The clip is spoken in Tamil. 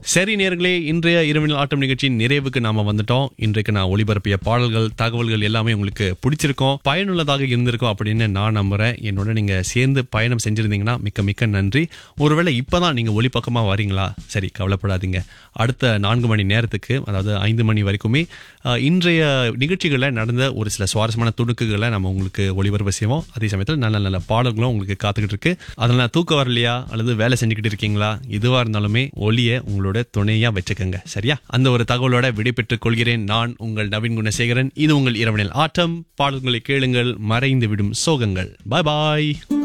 சரி நேர்களே இன்றைய இரவினில் ஆட்டம் நிகழ்ச்சியின் நிறைவுக்கு நாம வந்துட்டோம் இன்றைக்கு நான் ஒளிபரப்பிய பாடல்கள் தகவல்கள் எல்லாமே உங்களுக்கு பிடிச்சிருக்கும் பயனுள்ளதாக இருந்திருக்கும் அப்படின்னு நான் நம்புறேன் என்னோட நீங்க சேர்ந்து பயணம் செஞ்சிருந்தீங்கன்னா மிக்க மிக்க நன்றி ஒருவேளை இப்பதான் நீங்க ஒளிப்பக்கமா வரீங்களா சரி கவலைப்படாதீங்க அடுத்த நான்கு மணி நேரத்துக்கு அதாவது ஐந்து மணி வரைக்குமே அஹ், இன்றைய நிகழ்ச்சிகளில் நடந்த ஒரு சில சுவாரஸ்யமான துணுக்குகளை நம்ம உங்களுக்கு ஒளிபரப்பு செய்வோம் அதே சமயத்தில் நல்ல நல்ல பாடல்களும் உங்களுக்கு காத்துக்கிட்டு இருக்கு அதனால தூக்கம் வரலையா அல்லது வேலை செஞ்சுக்கிட்டு இருக்கீங்களா இதுவா இருந்தாலுமே ஒளியை உங்களோட துணையா வச்சுக்கோங்க சரியா அந்த ஒரு தகவலோட விடைபெற்றுக் கொள்கிறேன் நான் உங்கள் நவீன் குணசேகரன் இது உங்கள் இரவனில் ஆட்டம் பாடல்களை கேளுங்கள் மறைந்து விடும் சோகங்கள் பாய் பாய்